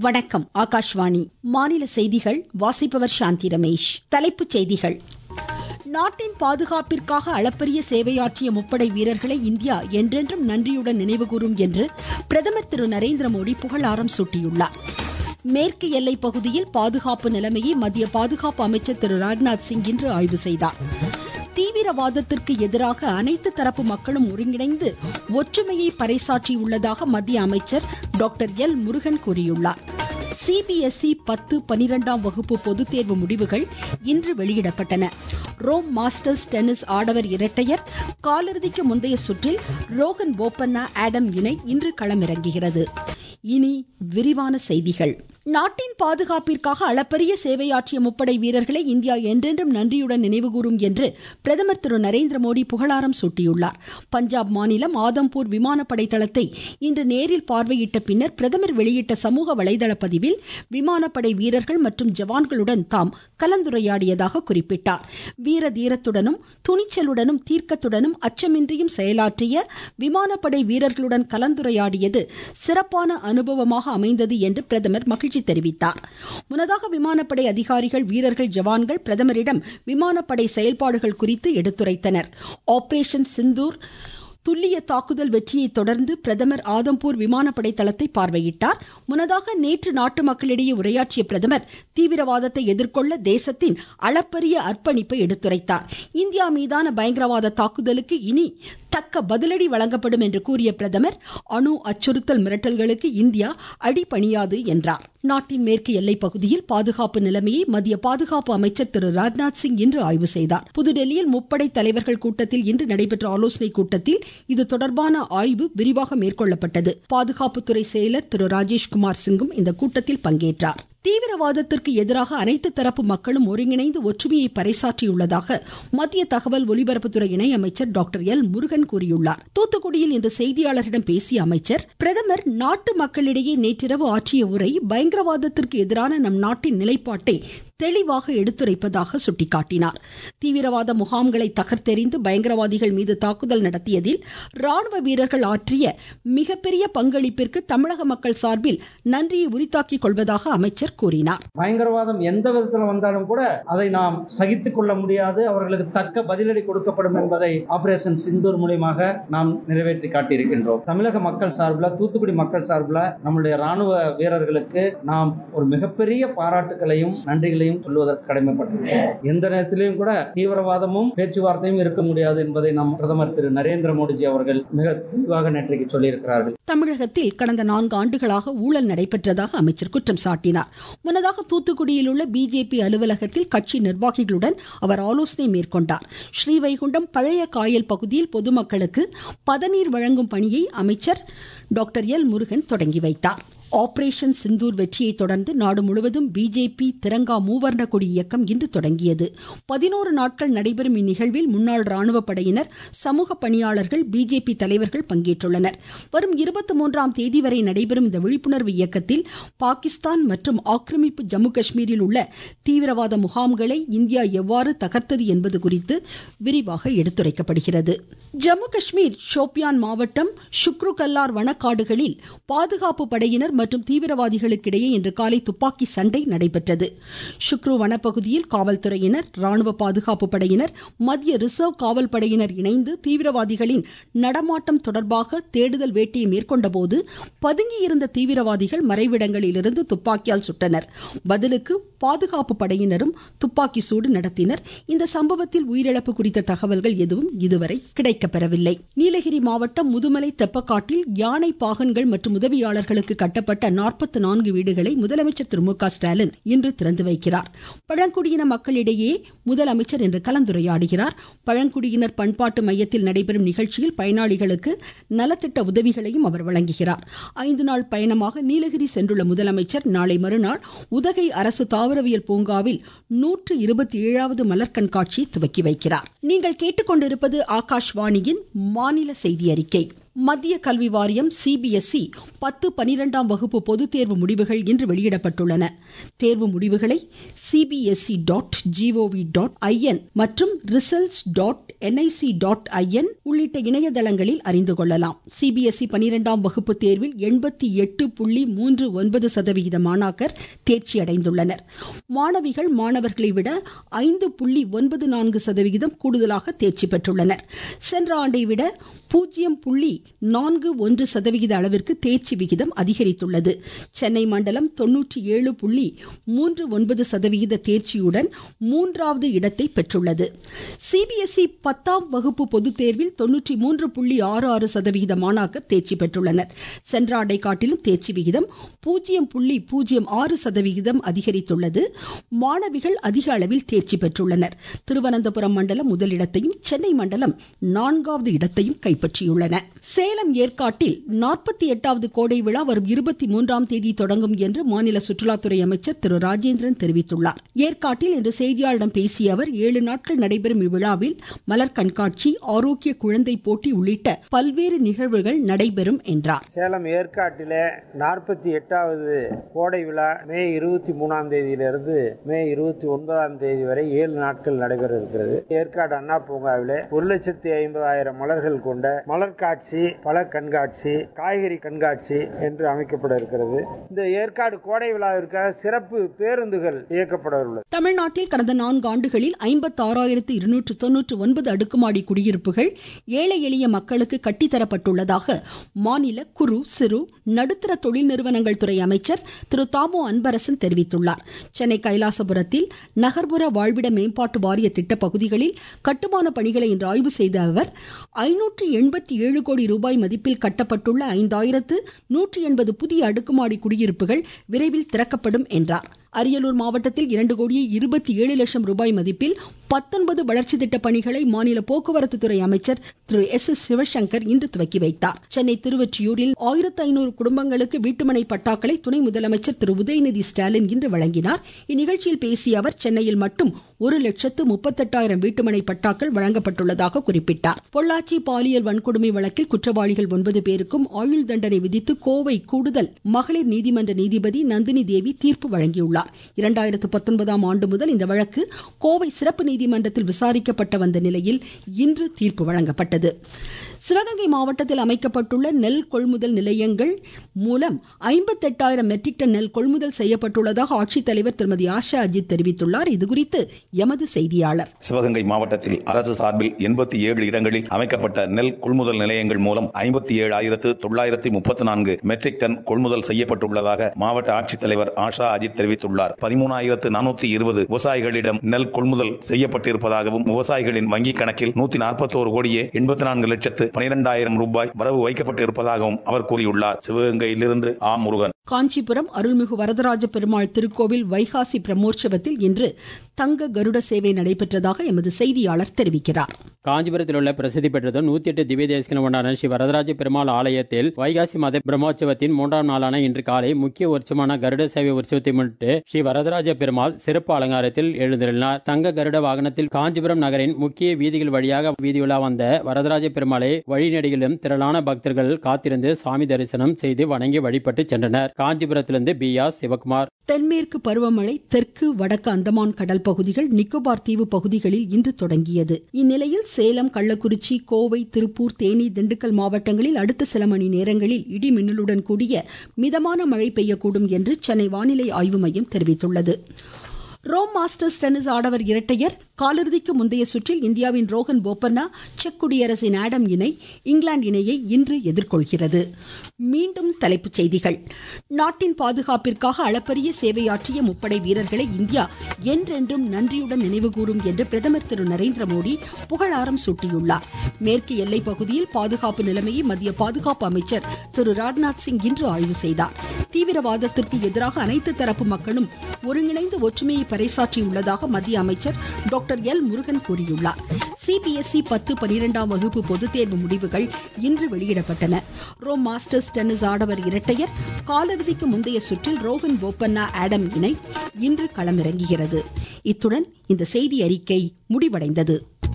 வணக்கம் ஆகாஷ்வாணி மாநில செய்திகள் வாசிப்பவர் சாந்தி ரமேஷ் தலைப்புச் செய்திகள் நாட்டின் பாதுகாப்பிற்காக அளப்பரிய சேவையாற்றிய முப்படை வீரர்களை இந்தியா என்றென்றும் நன்றியுடன் நினைவுகூரும் என்று பிரதமர் திரு நரேந்திர மோடி புகழாரம் சூட்டியுள்ளார் மேற்கு எல்லை பகுதியில் பாதுகாப்பு நிலைமையை மத்திய பாதுகாப்பு அமைச்சர் திரு ராஜ்நாத் சிங் இன்று ஆய்வு செய்தார் தீவிரவாதத்திற்கு எதிராக அனைத்து தரப்பு மக்களும் ஒருங்கிணைந்து ஒற்றுமையை பறைசாற்றியுள்ளதாக மத்திய அமைச்சர் டாக்டர் எல் முருகன் கூறியுள்ளார் சிபிஎஸ்இ பத்து பனிரெண்டாம் வகுப்பு பொதுத் தேர்வு முடிவுகள் இன்று வெளியிடப்பட்டன ரோம் மாஸ்டர்ஸ் டென்னிஸ் ஆடவர் இரட்டையர் காலிறுதிக்கு முந்தைய சுற்றில் ரோகன் போப்பண்ணா ஆடம் இணை இன்று களமிறங்குகிறது இனி விரிவான செய்திகள் நாட்டின் பாதுகாப்பிற்காக அளப்பரிய சேவையாற்றிய முப்படை வீரர்களை இந்தியா என்றென்றும் நன்றியுடன் நினைவுகூரும் என்று பிரதமர் திரு நரேந்திர மோடி புகழாரம் சூட்டியுள்ளார் பஞ்சாப் மாநிலம் ஆதம்பூர் விமானப்படை தளத்தை இன்று நேரில் பார்வையிட்ட பின்னர் பிரதமர் வெளியிட்ட சமூக வலைதள பதிவில் விமானப்படை வீரர்கள் மற்றும் ஜவான்களுடன் தாம் கலந்துரையாடியதாக குறிப்பிட்டார் வீர தீரத்துடனும் துணிச்சலுடனும் தீர்க்கத்துடனும் அச்சமின்றியும் செயலாற்றிய விமானப்படை வீரர்களுடன் கலந்துரையாடியது சிறப்பான அனுபவமாக அமைந்தது என்று பிரதமர் மகிழ்ச்சி தெரிவித்தார் முன்னதாக விமானப்படை அதிகாரிகள் வீரர்கள் ஜவான்கள் பிரதமரிடம் விமானப்படை செயல்பாடுகள் குறித்து எடுத்துரைத்தனர் ஆபரேஷன் சிந்தூர் துல்லிய தாக்குதல் வெற்றியை தொடர்ந்து பிரதமர் ஆதம்பூர் விமானப்படை தளத்தை பார்வையிட்டார் முன்னதாக நேற்று நாட்டு மக்களிடையே உரையாற்றிய பிரதமர் தீவிரவாதத்தை எதிர்கொள்ள தேசத்தின் அளப்பரிய அர்ப்பணிப்பை எடுத்துரைத்தார் இந்தியா மீதான பயங்கரவாத தாக்குதலுக்கு இனி தக்க பதிலடி வழங்கப்படும் என்று கூறிய பிரதமர் அணு அச்சுறுத்தல் மிரட்டல்களுக்கு இந்தியா அடிபணியாது என்றார் நாட்டின் மேற்கு எல்லை பகுதியில் பாதுகாப்பு நிலைமையை மத்திய பாதுகாப்பு அமைச்சர் திரு ராஜ்நாத் சிங் இன்று ஆய்வு செய்தார் புதுடெல்லியில் முப்படை தலைவர்கள் கூட்டத்தில் இன்று நடைபெற்ற ஆலோசனை கூட்டத்தில் இது தொடர்பான ஆய்வு விரிவாக மேற்கொள்ளப்பட்டது பாதுகாப்புத்துறை செயலர் திரு ராஜேஷ்குமார் சிங்கும் இந்த கூட்டத்தில் பங்கேற்றார் தீவிரவாதத்திற்கு எதிராக அனைத்து தரப்பு மக்களும் ஒருங்கிணைந்து ஒற்றுமையை பறைசாற்றியுள்ளதாக மத்திய தகவல் ஒலிபரப்புத்துறை இணையமைச்சர் டாக்டர் எல் முருகன் கூறியுள்ளார் தூத்துக்குடியில் இன்று செய்தியாளர்களிடம் பேசிய அமைச்சர் பிரதமர் நாட்டு மக்களிடையே நேற்றிரவு ஆற்றிய உரை பயங்கரவாதத்திற்கு எதிரான நம் நாட்டின் நிலைப்பாட்டை தெளிவாக எடுத்துரைப்பதாக சுட்டிக்காட்டினார் தீவிரவாத முகாம்களை தகர்த்தெறிந்து பயங்கரவாதிகள் மீது தாக்குதல் நடத்தியதில் ராணுவ வீரர்கள் ஆற்றிய மிகப்பெரிய பங்களிப்பிற்கு தமிழக மக்கள் சார்பில் நன்றியை உரித்தாக்கிக் கொள்வதாக அமைச்சர் கூறினார் பயங்கரவாதம் எந்த விதத்தில் வந்தாலும் கூட அதை நாம் சகித்துக் கொள்ள முடியாது அவர்களுக்கு தக்க பதிலடி கொடுக்கப்படும் என்பதை ஆபரேஷன் சிந்தூர் மூலியமாக நாம் நிறைவேற்றி காட்டியிருக்கின்றோம் தமிழக மக்கள் சார்பில் தூத்துக்குடி மக்கள் சார்பில் நம்முடைய ராணுவ வீரர்களுக்கு நாம் ஒரு மிகப்பெரிய பாராட்டுகளையும் நன்றிகளையும் சொல்வதற்கு கடமைப்பட்டிருக்கிறோம் எந்த நேரத்திலையும் கூட தீவிரவாதமும் பேச்சுவார்த்தையும் இருக்க முடியாது என்பதை நம் பிரதமர் திரு நரேந்திர மோடிஜி அவர்கள் மிக தெளிவாக நேற்றைக்கு சொல்லியிருக்கிறார்கள் தமிழகத்தில் கடந்த நான்கு ஆண்டுகளாக ஊழல் நடைபெற்றதாக அமைச்சர் குற்றம் சாட்டினார் முன்னதாக தூத்துக்குடியில் உள்ள பிஜேபி அலுவலகத்தில் கட்சி நிர்வாகிகளுடன் அவர் ஆலோசனை மேற்கொண்டார் ஸ்ரீவைகுண்டம் பழைய காயல் பகுதியில் பொதுமக்களுக்கு பதநீர் வழங்கும் பணியை அமைச்சர் டாக்டர் எல் முருகன் தொடங்கி வைத்தார் ஆபரேஷன் சிந்தூர் வெற்றியை தொடர்ந்து நாடு முழுவதும் பிஜேபி திரங்கா மூவர்ண கொடி இயக்கம் இன்று தொடங்கியது பதினோரு நாட்கள் நடைபெறும் இந்நிகழ்வில் முன்னாள் ராணுவ படையினர் சமூக பணியாளர்கள் பிஜேபி தலைவர்கள் பங்கேற்றுள்ளனர் வரும் இருபத்தி மூன்றாம் தேதி வரை நடைபெறும் இந்த விழிப்புணர்வு இயக்கத்தில் பாகிஸ்தான் மற்றும் ஆக்கிரமிப்பு ஜம்மு காஷ்மீரில் உள்ள தீவிரவாத முகாம்களை இந்தியா எவ்வாறு தகர்த்தது என்பது குறித்து விரிவாக எடுத்துரைக்கப்படுகிறது ஜம்மு காஷ்மீர் ஷோபியான் மாவட்டம் ஷுக்ரு கல்லார் வனக்காடுகளில் பாதுகாப்பு படையினர் மற்றும் தீவிரவாதிகளுக்கிடையே இன்று காலை துப்பாக்கி சண்டை நடைபெற்றது ஷுக்ரு வனப்பகுதியில் காவல்துறையினர் ராணுவ பாதுகாப்பு படையினர் மத்திய ரிசர்வ் காவல் படையினர் இணைந்து தீவிரவாதிகளின் நடமாட்டம் தொடர்பாக தேடுதல் வேட்டையை மேற்கொண்டபோது பதுங்கியிருந்த தீவிரவாதிகள் மறைவிடங்களிலிருந்து துப்பாக்கியால் சுட்டனர் பதிலுக்கு பாதுகாப்பு படையினரும் துப்பாக்கி சூடு நடத்தினர் இந்த சம்பவத்தில் உயிரிழப்பு குறித்த தகவல்கள் எதுவும் இதுவரை கிடைக்கப்பெறவில்லை நீலகிரி மாவட்டம் முதுமலை தெப்பக்காட்டில் யானை பாகன்கள் மற்றும் உதவியாளர்களுக்கு கட்டப்பட்ட நாற்பத்தி நான்கு வீடுகளை முதலமைச்சர் திரு மு க ஸ்டாலின் இன்று திறந்து வைக்கிறார் பழங்குடியின மக்களிடையே முதலமைச்சர் இன்று கலந்துரையாடுகிறார் பழங்குடியினர் பண்பாட்டு மையத்தில் நடைபெறும் நிகழ்ச்சியில் பயனாளிகளுக்கு நலத்திட்ட உதவிகளையும் அவர் வழங்குகிறார் ஐந்து நாள் பயணமாக நீலகிரி சென்றுள்ள முதலமைச்சர் நாளை மறுநாள் உதகை அரசு தாவரவியல் பூங்காவில் நூற்று இருபத்தி ஏழாவது மலர் கண்காட்சியை துவக்கி வைக்கிறார் நீங்கள் கேட்டுக்கொண்டிருப்பது ஆகாஷ்வாணியின் மாநில செய்தி அறிக்கை மத்திய கல்வி வாரியம் சிபிஎஸ்இ பத்து பனிரெண்டாம் வகுப்பு பொதுத் தேர்வு முடிவுகள் இன்று வெளியிடப்பட்டுள்ளன தேர்வு முடிவுகளை CBSE dot gov dot IN மற்றும் results dot NIC dot IN உள்ளிட்ட இணையதளங்களில் அறிந்து கொள்ளலாம் சிபிஎஸ்இ பனிரெண்டாம் வகுப்பு தேர்வில் எண்பத்தி எட்டு புள்ளி மூன்று ஒன்பது சதவிகித மாணாக்கர் தேர்ச்சி அடைந்துள்ளனர் மாணவிகள் மாணவர்களை விட ஐந்து புள்ளி ஒன்பது நான்கு சதவிகிதம் கூடுதலாக தேர்ச்சி பெற்றுள்ளனர் சென்ற ஆண்டை விட பூஜ்ஜியம் புள்ளி நான்கு ஒன்று சதவிகித அளவிற்கு தேர்ச்சி விகிதம் அதிகரித்துள்ளது சென்னை மண்டலம் தொன்னூற்றி ஏழு புள்ளி மூன்று ஒன்பது சதவிகித தேர்ச்சியுடன் மூன்றாவது இடத்தை பெற்றுள்ளது சிபிஎஸ்இ பத்தாம் வகுப்பு பொதுத் தேர்வில் தொன்னூற்றி மூன்று புள்ளி ஆறு ஆறு சதவிகித மாணாக்கர் தேர்ச்சி பெற்றுள்ளனர் சென்ற ஆண்டை காட்டிலும் தேர்ச்சி விகிதம் பூஜ்ஜியம் புள்ளி பூஜ்ஜியம் ஆறு சதவிகிதம் அதிகரித்துள்ளது மாணவிகள் அதிக அளவில் தேர்ச்சி பெற்றுள்ளனர் திருவனந்தபுரம் மண்டலம் முதலிடத்தையும் சென்னை மண்டலம் நான்காவது இடத்தையும் கைப்பற்றியுள்ளன சேலம் ஏற்காட்டில் நாற்பத்தி எட்டாவது கோடை விழா வரும் இருபத்தி மூன்றாம் தேதி தொடங்கும் என்று மாநில சுற்றுலாத்துறை அமைச்சர் திரு ராஜேந்திரன் தெரிவித்துள்ளார் ஏற்காட்டில் இன்று செய்தியாளர்களிடம் பேசிய அவர் ஏழு நாட்கள் நடைபெறும் இவ்விழாவில் மலர் கண்காட்சி ஆரோக்கிய குழந்தை போட்டி உள்ளிட்ட பல்வேறு நிகழ்வுகள் நடைபெறும் என்றார் சேலம் ஏற்காட்டிலே நாற்பத்தி எட்டாவது கோடை விழா மே இருபத்தி மூணாம் தேதியிலிருந்து மே இருபத்தி ஒன்பதாம் தேதி வரை ஏழு நாட்கள் நடைபெற இருக்கிறது ஏற்காடு அண்ணா பூங்காவிலே ஒரு லட்சத்தி ஐம்பதாயிரம் மலர்கள் கொண்ட மலர் காட்சி பல கண்காட்சி காய்கறி கண்காட்சி என்று அமைக்கப்பட இருக்கிறது இந்த ஏற்காடு கோடை விழாவிற்காக சிறப்பு பேருந்துகள் இயக்கப்பட உள்ளது தமிழ்நாட்டில் கடந்த நான்கு ஆண்டுகளில் ஐம்பத்தாறாயிரத்து இருநூற்று தொன்னூற்று ஒன்பது அடுக்குமாடி குடியிருப்புகள் ஏழை எளிய மக்களுக்கு கட்டித்தரப்பட்டுள்ளதாக மாநில குறு சிறு நடுத்தர தொழில் நிறுவனங்கள் துறை அமைச்சர் திரு தாமோ அன்பரசன் தெரிவித்துள்ளார் சென்னை கைலாசபுரத்தில் நகர்ப்புற வாழ்விட மேம்பாட்டு வாரிய திட்ட பகுதிகளில் கட்டுமான பணிகளை இன்று ஆய்வு செய்த அவர் ஐநூற்று எண்பத்தி ஏழு கோடி ரூபாய் மதிப்பில் கட்டப்பட்டுள்ள ஐந்தாயிரத்து நூற்றி எண்பது புதிய அடுக்குமாடி குடியிருப்புகள் விரைவில் திறக்கப்படும் என்றார் அரியலூர் மாவட்டத்தில் இரண்டு கோடியே இருபத்தி ஏழு லட்சம் ரூபாய் மதிப்பில் பத்தொன்பது வளர்ச்சி திட்ட பணிகளை மாநில போக்குவரத்து துறை அமைச்சர் திரு எஸ் எஸ் சிவசங்கர் இன்று துவக்கி வைத்தார் சென்னை திருவொற்றியூரில் ஆயிரத்து ஐநூறு குடும்பங்களுக்கு வீட்டுமனை பட்டாக்களை துணை முதலமைச்சர் திரு உதயநிதி ஸ்டாலின் இன்று வழங்கினார் இந்நிகழ்ச்சியில் பேசிய அவர் சென்னையில் மட்டும் ஒரு லட்சத்து முப்பத்தெட்டாயிரம் வீட்டுமனை பட்டாக்கள் வழங்கப்பட்டுள்ளதாக குறிப்பிட்டார் பொள்ளாச்சி பாலியல் வன்கொடுமை வழக்கில் குற்றவாளிகள் ஒன்பது பேருக்கும் ஆயுள் தண்டனை விதித்து கோவை கூடுதல் மகளிர் நீதிமன்ற நீதிபதி நந்தினி தேவி தீர்ப்பு வழங்கியுள்ளார் இரண்டாயிரத்து பத்தொன்பதாம் ஆண்டு முதல் இந்த வழக்கு கோவை சிறப்பு நீதிமன்றத்தில் விசாரிக்கப்பட்ட வந்த நிலையில் இன்று தீர்ப்பு வழங்கப்பட்டது சிவகங்கை மாவட்டத்தில் அமைக்கப்பட்டுள்ள நெல் கொள்முதல் நிலையங்கள் மூலம் ஐம்பத்தெட்டாயிரம் மெட்ரிக் டன் நெல் கொள்முதல் செய்யப்பட்டுள்ளதாக ஆட்சித்தலைவர் திருமதி ஆஷா அஜித் தெரிவித்துள்ளார் இதுகுறித்து எமது செய்தியாளர் சிவகங்கை மாவட்டத்தில் அரசு சார்பில் எண்பத்தி ஏழு இடங்களில் அமைக்கப்பட்ட நெல் கொள்முதல் நிலையங்கள் மூலம் ஐம்பத்தி ஏழாயிரத்து தொள்ளாயிரத்தி முப்பத்தி நான்கு மெட்ரிக் டன் கொள்முதல் செய்யப்பட்டுள்ளதாக மாவட்ட ஆட்சித்தலைவர் ஆஷா அஜித் தெரிவித்துள்ளார் பதிமூணாயிரத்து நானூத்தி இருபது விவசாயிகளிடம் நெல் கொள்முதல் செய்யப்பட்டிருப்பதாகவும் விவசாயிகளின் வங்கிக் கணக்கில் நூத்தி நாற்பத்தோரு கோடியே எண்பத்தி நான்கு லட்சத்து பனிரெண்டாயிரம் ரூபாய் வரவு வைக்கப்பட்டிருப்பதாகவும் அவர் கூறியுள்ளார் சிவகங்கையிலிருந்து ஆ முருகன் காஞ்சிபுரம் அருள்மிகு வரதராஜ பெருமாள் திருக்கோவில் வைகாசி பிரம்மோற்சவத்தில் இன்று தங்க கருட சேவை நடைபெற்றதாக எமது செய்தியாளர் தெரிவிக்கிறார் காஞ்சிபுரத்தில் உள்ள பிரசித்தி பெற்றதும் நூத்தி எட்டு திவ்ய தேசிகன கொண்டாட ஸ்ரீ வரதராஜ பெருமாள் ஆலயத்தில் வைகாசி மத பிரம்மோற்சவத்தின் மூன்றாம் நாளான இன்று காலை முக்கிய உற்சவமான கருட சேவை உற்சவத்தை முன்னிட்டு ஸ்ரீ வரதராஜ பெருமாள் சிறப்பு அலங்காரத்தில் எழுந்திருந்தார் தங்க கருட வாகனத்தில் காஞ்சிபுரம் நகரின் முக்கிய வீதிகள் வழியாக வீதியுலா வந்த வரதராஜ பெருமாளை வழிநெடுகிலும் திரளான பக்தர்கள் காத்திருந்து சாமி தரிசனம் செய்து வணங்கி வழிபட்டு சென்றனர் காஞ்சிபுரத்திலிருந்து பி ஆர் சிவகுமார் தென்மேற்கு பருவமழை தெற்கு வடக்கு அந்தமான் கடல் பகுதிகள் நிக்கோபார் தீவு பகுதிகளில் இன்று தொடங்கியது இந்நிலையில் சேலம் கள்ளக்குறிச்சி கோவை திருப்பூர் தேனி திண்டுக்கல் மாவட்டங்களில் அடுத்த சில மணி நேரங்களில் இடி மின்னலுடன் கூடிய மிதமான மழை பெய்யக்கூடும் என்று சென்னை வானிலை ஆய்வு மையம் தெரிவித்துள்ளது ரோம் மாஸ்டர்ஸ் டென்னிஸ் ஆடவர் இரட்டையர் காலிறுதிக்கு முந்தைய சுற்றில் இந்தியாவின் ரோஹன் போப்பண்ணா செக் குடியரசின் ஆடம் இணை இங்கிலாந்து இணையை இன்று எதிர்கொள்கிறது மீண்டும் தலைப்புச் செய்திகள் நாட்டின் பாதுகாப்பிற்காக அளப்பரிய சேவையாற்றிய முப்படை வீரர்களை இந்தியா என்றென்றும் நன்றியுடன் நினைவுகூரும் என்று பிரதமர் திரு நரேந்திர மோடி புகழாரம் சூட்டியுள்ளார் மேற்கு எல்லை பகுதியில் பாதுகாப்பு நிலைமையை மத்திய பாதுகாப்பு அமைச்சர் திரு ராஜ்நாத் சிங் இன்று ஆய்வு செய்தார் தீவிரவாதத்திற்கு எதிராக அனைத்து தரப்பு மக்களும் ஒருங்கிணைந்து ஒற்றுமையை பறைசாற்றியுள்ளதாக மத்திய அமைச்சர் டாக்டர் எல் முருகன் கூறியுள்ளார் சிபிஎஸ்இ பத்து பனிரெண்டாம் வகுப்பு பொதுத் தேர்வு முடிவுகள் இன்று வெளியிடப்பட்டன ரோம் மாஸ்டர்ஸ் டென்னிஸ் ஆடவர் இரட்டையர் காலிறுதிக்கு முந்தைய சுற்றில் ரோஹன் போப்பண்ணா ஆடம் இணை இன்று களமிறங்குகிறது இத்துடன் இந்த செய்தி அறிக்கை முடிவடைந்தது